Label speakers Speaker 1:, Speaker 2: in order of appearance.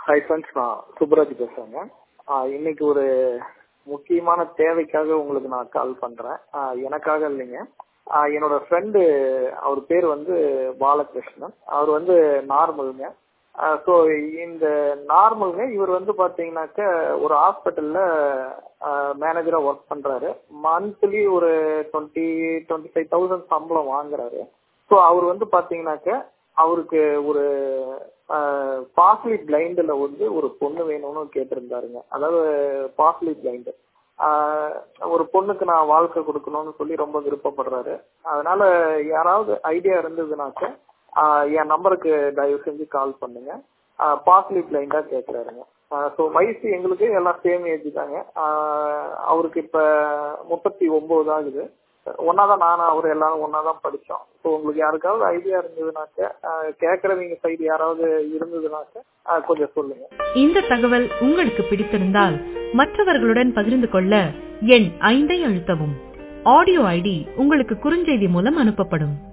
Speaker 1: hi friends நான் சுப்ராஜ் பேசுறேங்க ஆஹ் இன்னைக்கு ஒரு முக்கியமான தேவைக்காக உங்களுக்கு நான் கால் பண்றேன் ஆஹ் எனக்காக இல்லைங்க ஆஹ் என்னோட ஃப்ரெண்டு அவர் பேர் வந்து பாலகிருஷ்ணன் அவர் வந்து நார்மலுங்க ஸோ இந்த நார்மலுங்க இவர் வந்து பாத்தீங்கன்னாக்க ஒரு ஹாஸ்பிட்டல்ல மேனேஜரா ஒர்க் பண்றாரு மந்த்லி ஒரு டுவெண்ட்டி டுவெண்ட்டி ஃபைவ் தௌசண்ட் சம்பளம் வாங்குறாரு ஸோ அவர் வந்து பாத்தீங்கன்னாக்க அவருக்கு ஒரு பாஸ்லி பிளைண்டில் வந்து ஒரு பொண்ணு வேணும்னு கேட்டிருந்தாருங்க அதாவது பாஸ்லி பிளைண்டு ஒரு பொண்ணுக்கு நான் வாழ்க்கை கொடுக்கணும்னு சொல்லி ரொம்ப விருப்பப்படுறாரு அதனால யாராவது ஐடியா இருந்ததுனாக்க என் நம்பருக்கு தயவு செஞ்சு கால் பண்ணுங்க பாஸ்லி பிளைண்டா கேட்குறாருங்க ஸோ வயசு எங்களுக்கு எல்லாம் சேம் ஏஜ் தாங்க அவருக்கு இப்போ முப்பத்தி ஒம்பது ஆகுது ஒன்னா தான் நானும் அவர் எல்லாரும் ஒன்னா தான் படித்தோம் ஸோ உங்களுக்கு யாருக்காவது ஐடியா இருந்ததுனாக்க கேட்குறவங்க சைடு யாராவது இருந்ததுனாக்க கொஞ்சம் சொல்லுங்க
Speaker 2: இந்த தகவல் உங்களுக்கு பிடித்திருந்தால் மற்றவர்களுடன் பகிர்ந்து கொள்ள எண் ஐந்தை அழுத்தவும் ஆடியோ ஐடி உங்களுக்கு குறுஞ்செய்தி மூலம் அனுப்பப்படும்